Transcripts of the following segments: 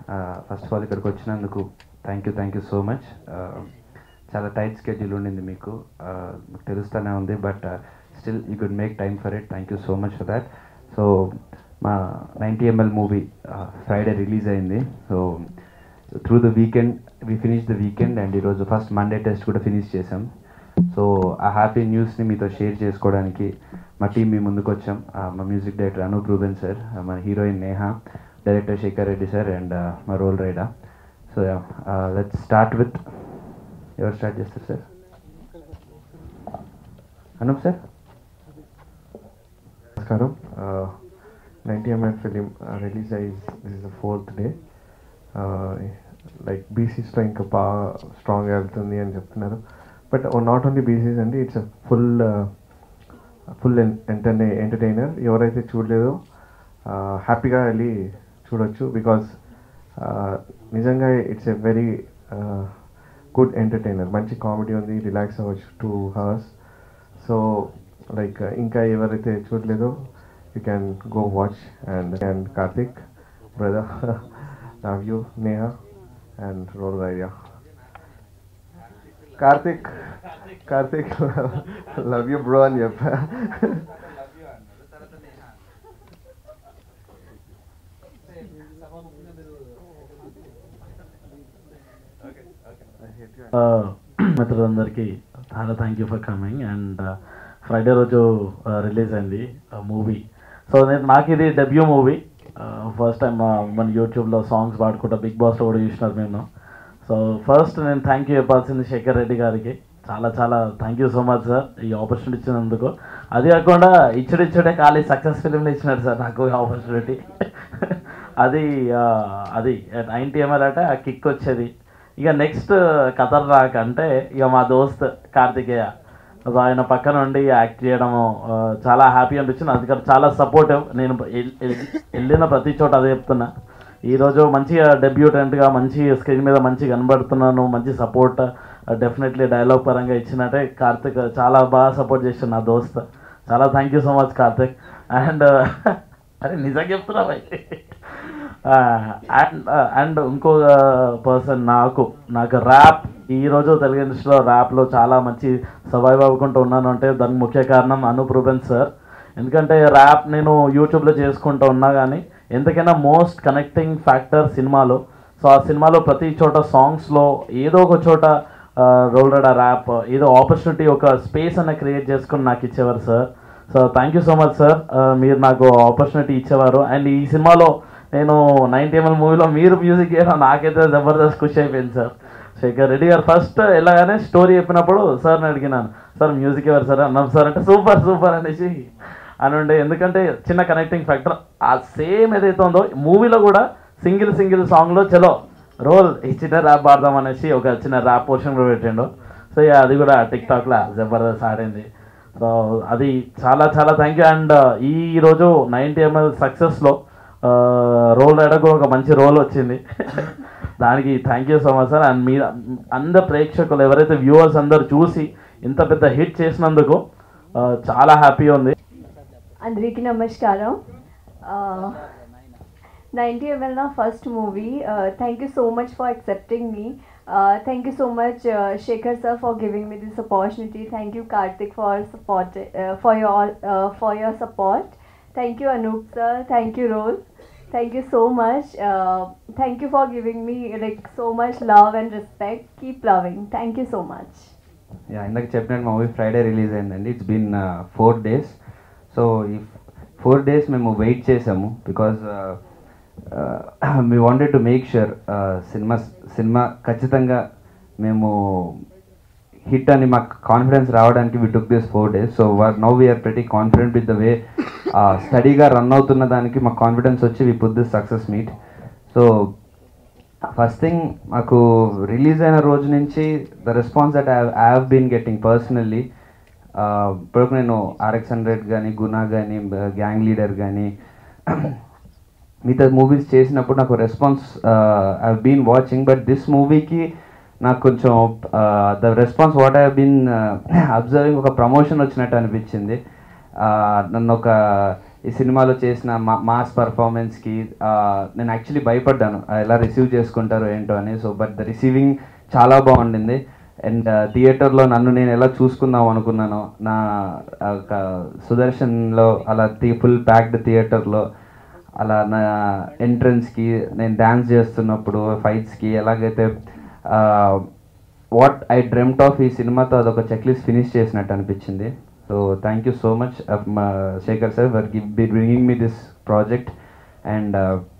First of all ఇక్కడికి వచ్చినందుకు thank you thank you so much చాలా టైట్ స్కెడ్యూల్ ఉండింది మీకు Uh, మీకు తెలుస్తూనే ఉంది but still you could make time for it thank you so much for that so మా ninety ML movie Friday release అయింది so through the weekend we finish the weekend and ఈరోజు first Monday test కూడా finish చేసాం so ఆ happy న్యూస్ని మీతో share చేసుకోవడానికి మా టీం మీ ముందుకు వచ్చాం ఆ, మా music director Anoop Rubens sir మన heroine Neha director Shekhar Reddy sir and మా Roll Rida so let's start with ఎవరు స్టార్ట్ చేస్తారు సార్ అనూప్ సార్ నమస్కారం నైంటీ ఎంఎల్ ఫిలిం రిలీజ్ అయ్యి this is the fourth day like బీసీస్లో ఇంకా బాగా స్ట్రాంగ్గా వెళ్తుంది అని చెప్తున్నారు బట్ నాట్ ఓన్లీ బీసీస్ అండి it's full full enter entertainer ఎవరైతే చూడలేదో హ్యాపీగా వెళ్ళి చూడొచ్చు బికాస్ నిజంగా it's a very good entertainer మంచి కామెడీ ఉంది రిలాక్స్ అవ్వచ్చు టూ అవర్స్ సో లైక్ ఇంకా ఎవరైతే చూడలేదో you can go watch and and Karthik brother love you Neha and Roll Rida Karthik Karthik love you bro అని చెప్పా మిత్రులందరికీ చాలా thank you for coming and Friday రోజు రిలీజ్ అయింది మూవీ సో నేను నాకు ఇది డెబ్యూ మూవీ ఫస్ట్ టైం మన యూట్యూబ్లో సాంగ్స్ పాడుకుంటా బిగ్ బాస్లో కూడా చూసినారు మేము సో ఫస్ట్ నేను థ్యాంక్ యూ చెప్పాల్సింది శేఖర్ రెడ్డి గారికి చాలా చాలా thank you so much sir ఈ ఆపర్చునిటీ ఇచ్చినందుకు అది కాకుండా ఇచ్చడి ఇచ్చడే ఖాళీ సక్సెస్ ఫిలింలో ఇచ్చినారు సార్ నాకు ఆపర్చునిటీ అది ఆ, అది నైన్టీ ఎంఎల్ అంటే ఆ కిక్ వచ్చేది ఇక నెక్స్ట్ ఖతర్నాక్ అంటే ఇక మా దోస్త్ కార్తికేయ సో ఆయన పక్కన ఉండి యాక్ట్ చేయడము ఆ, చాలా హ్యాపీ అనిపించింది అందుకని చాలా సపోర్టివ్ నేను ఎల్- ఎల్- వెళ్ళిన ప్రతి చోట అదే చెప్తున్నా ఈరోజు మంచిగా డెబ్యూటెంట్గా మంచి స్క్రీన్ మీద మంచి కనబడుతున్నాను మంచి సపోర్ట్ డెఫినెట్లీ డైలాగ్ పరంగా ఇచ్చినట్టే కార్తిక్ చాలా బాగా సపోర్ట్ చేసిన నా దోస్త్ చాలా thank you so much Karthik and అరే నిజంగా చెప్తున్నా భయ్ అండ్ అండ్ ఇంకో పర్సన్ నాకు నాకు ర్యాప్ ఈరోజు తెలుగు ఇండస్ట్రీలో ర్యాప్లో చాలా మంచి సర్వైవ్ అవ్వకుండా ఉన్నాను అంటే దానికి ముఖ్య కారణం అనూప్ రూబెన్ సార్ ఎందుకంటే ర్యాప్ నేను యూట్యూబ్లో చేసుకుంటూ ఉన్నా కానీ ఎంతకైనా మోస్ట్ కనెక్టింగ్ ఫ్యాక్టర్ సినిమాలో సో ఆ సినిమాలో ప్రతి చోట సాంగ్స్లో ఏదో ఒక చోట రోల్ రెడా ర్యాప్ ఏదో ఆపర్చునిటీ ఒక స్పేస్ అన్న క్రియేట్ చేసుకుని నాకు ఇచ్చేవారు sir so thank you so much sir మీరు నాకు ఆపర్చునిటీ ఇచ్చేవారు అండ్ ఈ సినిమాలో నేను నైన్టీ ఎంఎల్ మూవీలో మీరు మ్యూజిక్ చేయడం నాకైతే జబర్దస్త్ ఖుషి అయిపోయింది సార్ శేఖర్ రెడ్డి గారు ఫస్ట్ వెళ్ళగానే స్టోరీ చెప్పినప్పుడు సార్ని అడిగినాను సార్ మ్యూజిక్ ఎవరు సార్ అన్నాం సార్ అంటే సూపర్ సూపర్ అనేసి అని ఉండే ఎందుకంటే చిన్న కనెక్టింగ్ ఫ్యాక్టర్ ఆ సేమ్ ఏదైతే ఉందో మూవీలో కూడా సింగిల్ సింగిల్ సాంగ్లో చలో రోల్ ఈ చిన్న ర్యాప్ పాడదాం అనేసి ఒక చిన్న ర్యాప్ పోర్షన్ కూడా పెట్టిండు సో ఇక అది కూడా టిక్ టాక్లో జబర్దస్త్ ఆడింది సో అది చాలా చాలా థ్యాంక్ యూ అండ్ ఈ రోజు నైంటీ ఎంఎల్ సక్సెస్లో రోల్ రైడర్ కూడా ఒక మంచి రోల్ వచ్చింది దానికి thank you so much sir and మీ అందరు ప్రేక్షకులు ఎవరైతే వ్యూవర్స్ అందరు చూసి ఇంత పెద్ద హిట్ చేసినందుకు ఆ, చాలా హ్యాపీ ఉంది అందరికీ నమస్కారం నైంటీ ఎంఎల్ నా first movie thank you so much for accepting me thank you so much Shekhar sir for giving me this opportunity thank you Karthik for support for your for your support thank you Anoop sir thank you Roll thank you so much thank you for giving me like so much love and respect keep loving thank you so much yeah ఇందాక చెప్పినట్టు మా movie Friday release అయిందండి it's been four days so ఈ four days మేము wait చేసాము because me wanted to make sure సినిమా సినిమా ఖచ్చితంగా మేము హిట్ అని మాకు కాన్ఫిడెన్స్ రావడానికి we took this four days so now we're pretty confident with the way స్టడీగా రన్ అవుతున్న దానికి మాకు కాన్ఫిడెన్స్ వచ్చి we put this success meet so first thing మాకు రిలీజ్ అయిన రోజు నుంచి the response that I have been getting personally ఇప్పుడు నేను ఆర్ఎక్స్ హండ్రెడ్ కానీ గునా కానీ గ్యాంగ్ లీడర్ కానీ మిగతా మూవీస్ చేసినప్పుడు నాకు response I been watching but this మూవీకి నాకు కొంచెం the response what I been observing ఒక ప్రమోషన్ వచ్చినట్టు అనిపించింది ఆ, నన్ను ఒక ఈ సినిమాలో చేసిన మా మాస్ పర్ఫార్మెన్స్కి నేను యాక్చువల్లీ భయపడ్డాను ఆ, ఎలా రిసీవ్ చేసుకుంటారో ఏంటో అని సో బట్ ద రిసీవింగ్ చాలా బాగుండింది అండ్ థియేటర్లో నన్ను నేను ఎలా చూసుకుందాం అనుకున్నానో నా ఆ, ఒక సుదర్శన్లో అలా ఫుల్ ప్యాక్డ్ థియేటర్లో అలా నా ఎంట్రన్స్కి నేను డ్యాన్స్ చేస్తున్నప్పుడు ఫైట్స్కి ఎలాగైతే వాట్ ఐ డ్రెమ్ట్ ఆఫ్ ఈ సినిమాతో అదొక చెక్లిస్ట్ ఫినిష్ చేసినట్టు అనిపించింది so thank you so much Shekhar sir for give bringing me this project and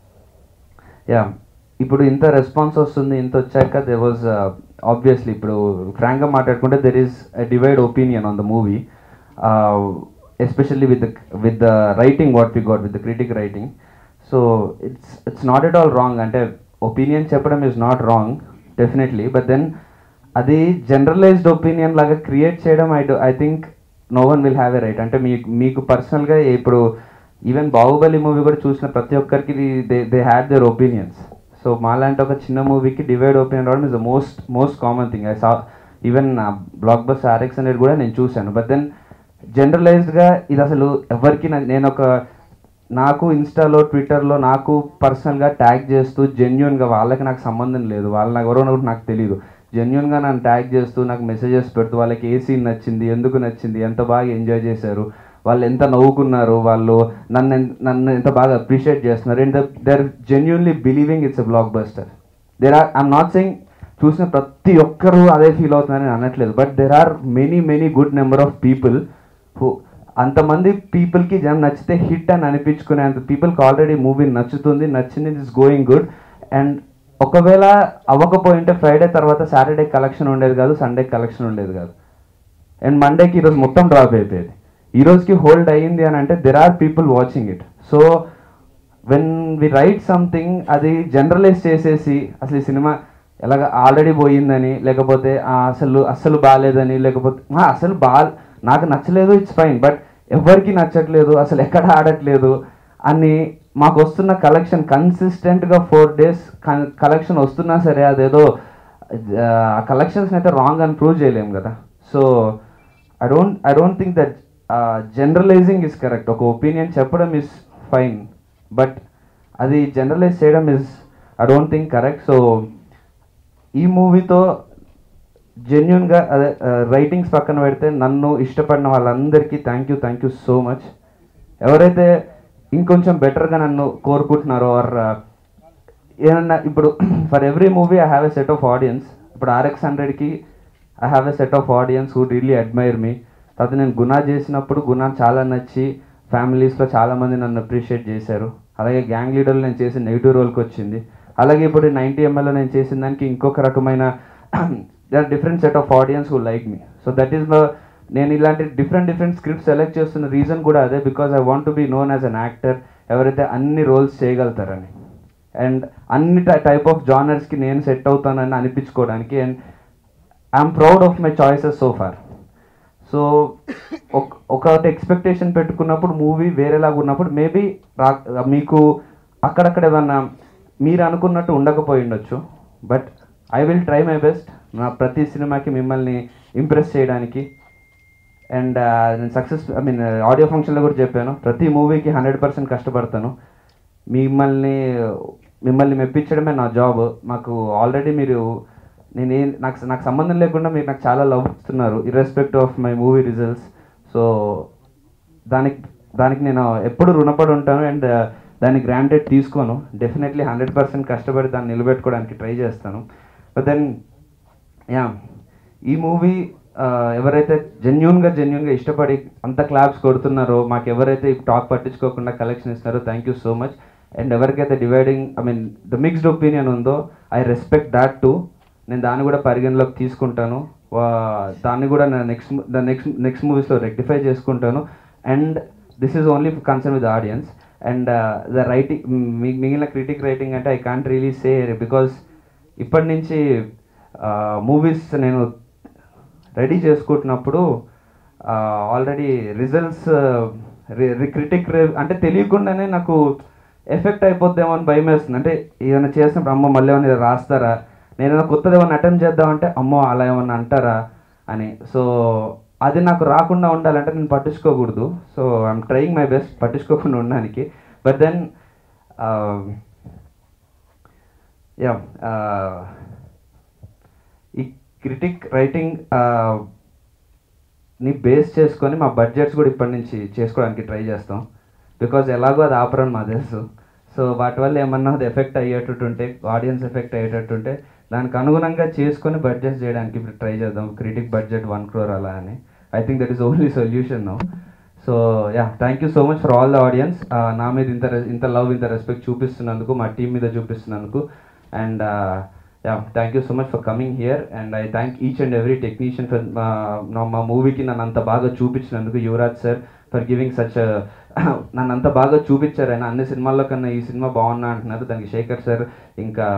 yeah ఇప్పుడు ఇంత రెస్పాన్స్ వస్తుంది ఇంత వచ్చాక దే వాజ్ ఆబ్వియస్లీ ఇప్పుడు ఫ్రాంక్గా మాట్లాడుకుంటే there is divide opinion on the movie especially with with the writing what we got with the critic writing so it's it's not at all wrong అంటే opinion చెప్పడం is not wrong definitely but then అది generalised opinion లాగా create చేయడం I I think no one will have a right అంటే మీకు మీకు పర్సనల్గా ఇప్పుడు ఈవెన్ బాహుబలి మూవీ కూడా చూసిన ప్రతి ఒక్కరికి they they had their opinions so మాలాంటి ఒక చిన్న మూవీకి డివైడ్ ఒపీనియన్ రావడం is the most most common thing I saw even block bus RX అనేది కూడా నేను చూశాను బట్ దెన్ జనరలైజ్డ్గా ఇది అసలు ఎవరికి నా- నేను ఒక నాకు ఇన్స్టాలో ట్విట్టర్లో నాకు పర్సనల్గా ట్యాగ్ చేస్తూ జెన్యున్గా వాళ్ళకి నాకు సంబంధం లేదు వాళ్ళ నాకు ఎవరో కూడా నాకు తెలియదు జెన్యున్గా నన్ను ట్యాగ్ చేస్తూ నాకు మెసేజెస్ పెడుతూ వాళ్ళకి ఏ సీన్ నచ్చింది ఎందుకు నచ్చింది ఎంత బాగా ఎంజాయ్ చేశారు వాళ్ళు ఎంత నవ్వుకున్నారు వాళ్ళు నన్ను ఎన్- నన్ను ఎంత బాగా అప్రిషియేట్ చేస్తున్నారు and they are genuinely believing it's a blockbuster there are I'm not saying చూసిన ప్రతి ఒక్కరూ అదే ఫీల్ అవుతున్నారని అనట్లేదు but there are many many good number of people who అంతమంది పీపుల్కి జనం నచ్చితే హిట్ అని అనిపించుకునే అంత పీపుల్కి ఆల్రెడీ మూవీ నచ్చుతుంది నచ్చింది ఇస్ గోయింగ్ గుడ్ అండ్ ఒకవేళ అవ్వకపోయి ఉంటే ఫ్రైడే తర్వాత సాటర్డే కలెక్షన్ ఉండేది కాదు సండే కలెక్షన్ ఉండేది కాదు అండ్ మండేకి ఈరోజు మొత్తం డ్రాప్ అయిపోయేది ఈ రోజుకి హోల్డ్ అయ్యింది అని అంటే there are people watching it so when we write something అది జనరలైజ్ చేసేసి అసలు ఈ సినిమా ఎలాగ ఆల్రెడీ పోయిందని లేకపోతే "ఆ, అసలు అస్సలు బాగాలేదని లేకపోతే "ఆ, అసలు బా నాకు నచ్చలేదు ఇట్స్ ఫైన్ బట్ ఎవరికి నచ్చట్లేదు అసలు ఎక్కడ ఆడట్లేదు అని మాకు వస్తున్న కలెక్షన్ కన్సిస్టెంట్గా ఫోర్ డేస్ కలెక్షన్ వస్తున్నా సరే అదేదో ఆ కలెక్షన్స్ అయితే రాంగ్ అని ప్రూవ్ చేయలేము కదా so I don't I don't think that generalizing is correct ఒక ఒపీనియన్ చెప్పడం ఇస్ ఫైన్ బట్ అది జనరలైజ్ చేయడం is I don't think correct so ఈ మూవీతో జెన్యున్గా అదే రైటింగ్స్ పక్కన పెడితే నన్ను ఇష్టపడిన వాళ్ళందరికీ thank you thank you so much ఎవరైతే ఇంకొంచెం బెటర్గా నన్ను కోరుకుంటున్నారో ఆర్ ఏమన్నా ఇప్పుడు for every movie I have a set of audience ఇప్పుడు ఆర్ఎక్స్ హండ్రెడ్కి I have a set of audience who really admire me తర్వాత నేను గునా చేసినప్పుడు గునా చాలా నచ్చి ఫ్యామిలీస్లో చాలామంది నన్ను అప్రిషియేట్ చేశారు అలాగే గ్యాంగ్ లీడర్లో నేను చేసిన నెగిటివ్ రోల్కి వచ్చింది అలాగే ఇప్పుడు నైంటీ ఎంఎల్లో నేను చేసిన దానికి ఇంకొక రకమైన they are different set of audience who like me so that is నేను ఇలాంటి డిఫరెంట్ డిఫరెంట్ స్క్రిప్ట్ సెలెక్ట్ చేస్తున్న రీజన్ కూడా అదే because I want to be known as an actor ఎవరైతే అన్ని రోల్స్ చేయగలుగుతారని అండ్ అన్ని టైప్ ఆఫ్ జానర్స్కి నేను సెట్ అవుతానని అనిపించుకోవడానికి and I'm proud of my choices so far so ఒకటి ఎక్స్పెక్టేషన్ పెట్టుకున్నప్పుడు మూవీ వేరేలాగా ఉన్నప్పుడు మేబీ రా మీకు అక్కడక్కడ ఏమన్నా మీరు అనుకున్నట్టు ఉండకపోయి ఉండొచ్చు but I will try my best నా ప్రతి సినిమాకి మిమ్మల్ని ఇంప్రెస్ చేయడానికి అండ్ నేను సక్సెస్ ఐ మీన్ ఆడియో ఫంక్షన్లో కూడా చెప్పాను ప్రతి మూవీకి హండ్రెడ్ పర్సెంట్ కష్టపడతాను మిమ్మల్ని మిమ్మల్ని మెప్పించడమే నా జాబ్ మాకు ఆల్రెడీ మీరు నేను ఏం నాకు నాకు సంబంధం లేకుండా మీరు నాకు చాలా లవ్ ఇస్తున్నారు irrespective of my movie results so దానికి దానికి నేను ఎప్పుడు రుణపడి ఉంటాను అండ్ దాన్ని గ్రాంటెడ్ తీసుకోను డెఫినెట్లీ హండ్రెడ్ పర్సెంట్ కష్టపడి దాన్ని నిలబెట్టుకోవడానికి ట్రై చేస్తాను బట్ దెన్ యా ఈ మూవీ ఎవరైతే జెన్యున్గా జెన్యున్గా ఇష్టపడి అంత క్లాప్స్ కొడుతున్నారో మాకు ఎవరైతే టాక్ పట్టించుకోకుండా కలెక్షన్ ఇస్తున్నారో thank you so much and ఎవరికైతే dividing I mean the mixed opinion ఉందో ఐ రెస్పెక్ట్ దాట్ టు నేను దాన్ని కూడా పరిగణలోకి తీసుకుంటాను వా- దాన్ని కూడా నేను నెక్స్ట్ ద నెక్స్ట్ నెక్స్ట్ మూవీస్లో రెక్టిఫై చేసుకుంటాను and this is only concern with audience and the writing మిగిలిన క్రిటిక్ రైటింగ్ అంటే I can't really say because ఇప్పటి నుంచి మూవీస్ నేను రెడీ చేసుకుంటున్నప్పుడు ఆల్రెడీ రిజల్ట్స్ క్రిటిక్ అంటే తెలియకుండానే నాకు ఎఫెక్ట్ అయిపోద్దేమో అని భయం వేస్తుంది అంటే ఏమైనా చేసినప్పుడు అమ్మో మళ్ళీ ఏమైనా రాస్తారా నేను ఏమైనా కొత్తది ఏమైనా అటెంప్ట్ చేద్దామంటే అమ్మో అలా ఏమన్నా అంటారా అని సో అది నాకు రాకుండా ఉండాలంటే నేను పట్టించుకోకూడదు so I'm trying my best పట్టించుకోకుండా ఉండడానికి బట్ దెన్ యా ఈ క్రిటిక్ రైటింగ్ ని బేస్ చేసుకొని మా బడ్జెట్స్ కూడా ఇప్పటి నుంచి చేసుకోవడానికి ట్రై చేస్తాం బికాజ్ ఎలాగో అది ఆపరని మా తెలుసు సో వాటి వల్ల ఏమన్నా అది ఎఫెక్ట్ అయ్యేటట్టు ఉంటే ఆడియన్స్ ఎఫెక్ట్ అయ్యేటట్టు ఉంటే దానికి అనుగుణంగా చేసుకొని బడ్జెట్ చేయడానికి ట్రై చేద్దాం క్రిటిక్ బడ్జెట్ వన్ క్రోర్ అలా అని I think that is only solution no so yeah thank you so much for all the audience నా మీద ఇంత re- ఇంత లవ్ ఇంత రెస్పెక్ట్ చూపిస్తున్నందుకు మా టీం మీద చూపిస్తున్నందుకు and yeah thank you so much for coming here and I thank each and every technician for మా మూవీకి నన్ను అంత బాగా చూపించినందుకు Yuvraj sir for giving such నన్ను అంత బాగా చూపించారు ఆయన అన్ని సినిమాల్లో కన్నా ఈ సినిమా బాగున్నా అంటున్నారు దానికి శేఖర్ సార్ ఇంకా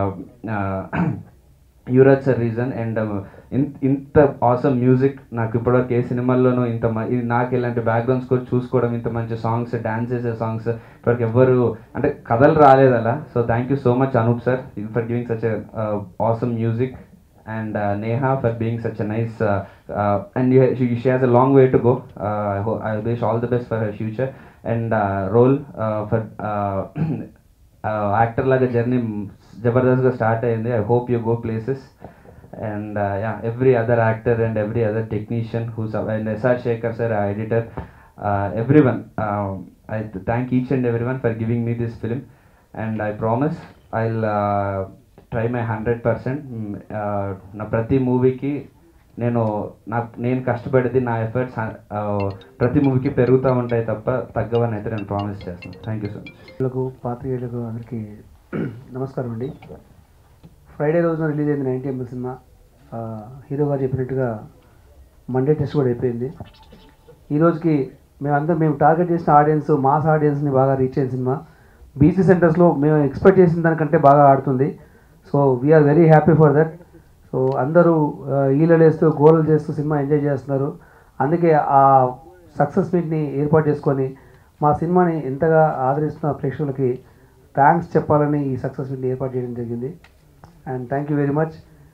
యువరాజ్ సార్ రీజన్ అండ్ ఇంత ఆసమ్ మ్యూజిక్ నాకు ఇప్పటివరకు ఏ సినిమాల్లోనూ ఇంత మ- ఇది నాకు ఇలాంటి బ్యాక్గ్రౌండ్ స్కోర్ చూసుకోవడం ఇంత మంచి సాంగ్స్ డాన్స్ చేసే సాంగ్స్ ఇప్పటికి ఎవ్వరు అంటే కథలు రాలేదు అలా so thank you so much Anoop sir for giving such awesome music and uh, Neha for being such a nice uh, uh, and you, she, she has a long way to go. Uh, I, ho- I wish all the best for her future and uh, role uh, for uh, uh, actor లాగా journey జబర్దస్త్గా start అయింది I hope you go places and yeah every other actor and every other technician who's and SR Shekhar sir editor every one I thank each and every one for giving me this film and I promise I try my hundred percent నా ప్రతి మూవీకి నేను నాకు నేను కష్టపడేది నా efforts ప్రతి మూవీకి పెరుగుతూ ఉంటాయి తప్ప తగ్గవని అయితే నేను ప్రామిస్ చేస్తాను థ్యాంక్ యూ సో మచ్ లకు పాత్రికేయులకు అందరికీ నమస్కారం అండి ఫ్రైడే రోజున రిలీజ్ అయింది నైన్టీ ఎంఎల్ సినిమా ఆ, హీరో గారు చెప్పినట్టుగా మండే టెస్ట్ కూడా అయిపోయింది ఈ రోజుకి మేమందరం మేము టార్గెట్ చేసిన ఆడియన్స్ మాస్ ఆడియన్స్ని బాగా రీచ్ అయిన సినిమా బీసీ సెంటర్స్లో మేము ఎక్స్పెక్ట్ చేసిన దానికంటే బాగా ఆడుతుంది so we're very happy for that so అందరూ ఈలలేస్తూ గోల్ చేస్తూ సినిమా ఎంజాయ్ చేస్తున్నారు అందుకే ఆ సక్సెస్ మీట్ని ఏర్పాటు చేసుకొని మా సినిమాని ఎంతగా ఆదరిస్తున్న ప్రేక్షకులకి థ్యాంక్స్ చెప్పాలని ఈ సక్సెస్ మీట్ని ఏర్పాటు చేయడం జరిగింది and thank you very much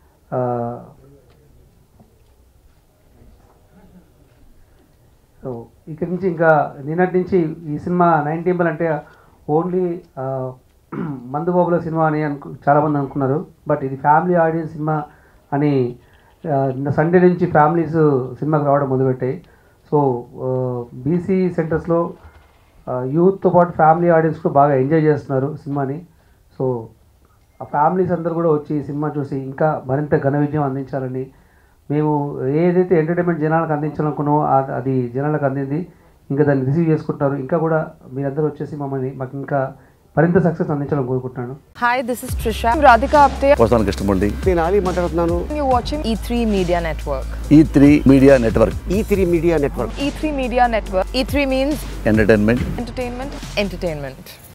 so ఇక్కడి నుంచి ఇంకా నిన్నటి నుంచి ఈ సినిమా నైన్ టెంపుల్ అంటే ఓన్లీ మందు బాబుల సినిమా అని అనుకు చాలామంది అనుకున్నారు బట్ ఇది ఫ్యామిలీ ఆడియన్స్ సినిమా అని ఆ, నిన్న సండే నుంచి ఫ్యామిలీస్ సినిమాకి రావడం మొదలుపెట్టాయి సో బీసీ సెంటర్స్లో యూత్తో పాటు ఫ్యామిలీ ఆడియన్స్ కూడా బాగా ఎంజాయ్ చేస్తున్నారు సినిమాని సో ఆ ఫ్యామిలీస్ అందరూ కూడా వచ్చి ఈ సినిమా చూసి ఇంకా మరింత ఘన విజయం అందించాలని మేము ఏదైతే ఎంటర్టైన్మెంట్ జనాలకు అందించాలనుకున్నామో ఆ- అది జనాలకు అందింది ఇంకా దాన్ని రిసీవ్ చేసుకుంటున్నారు ఇంకా కూడా మీరందరూ వచ్చేసి మమ్మల్ని మాకు ఇంకా మరింత సక్సెస్ అందించాలని కోరుకుంటున్నాను Hi, this is Trisha. I'm Radhika Apte. వస్తాను కృష్ణమూర్తి నేను ఆలీ మాట్లాడుతున్నాను You're watching E3 Media Network. E three media network E three media network E3 Media Network. E3 means entertainment entertainment, entertainment.